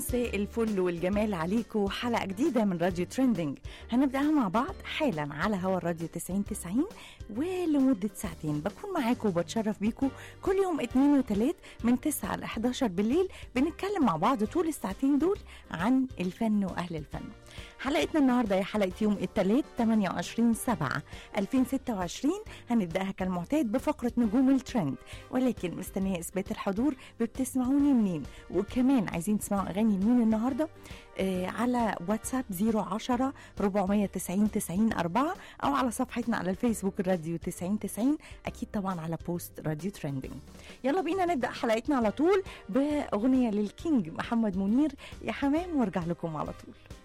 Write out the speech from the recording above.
مساء الفل والجمال عليكم حلقة جديدة من راديو تريندينج هنبدأها مع بعض حالا على هوا الراديو 90 90 ولمدة ساعتين بكون معاكم وبتشرف بيكم كل يوم اتنين وتلات من 9 ل 11 بالليل بنتكلم مع بعض طول الساعتين دول عن الفن وأهل الفن حلقتنا النهارده هي حلقة يوم التلات 28 7 2026 هنبدأها كالمعتاد بفقرة نجوم الترند ولكن مستنية إثبات الحضور بتسمعوني منين وكمان عايزين تسمعوا أغاني مين النهارده آه على واتساب 010 490 90 4 أو على صفحتنا على الفيسبوك الراديو 90 90 أكيد طبعا على بوست راديو ترندنج يلا بينا نبدأ حلقتنا على طول بأغنية للكينج محمد منير يا حمام وارجع لكم على طول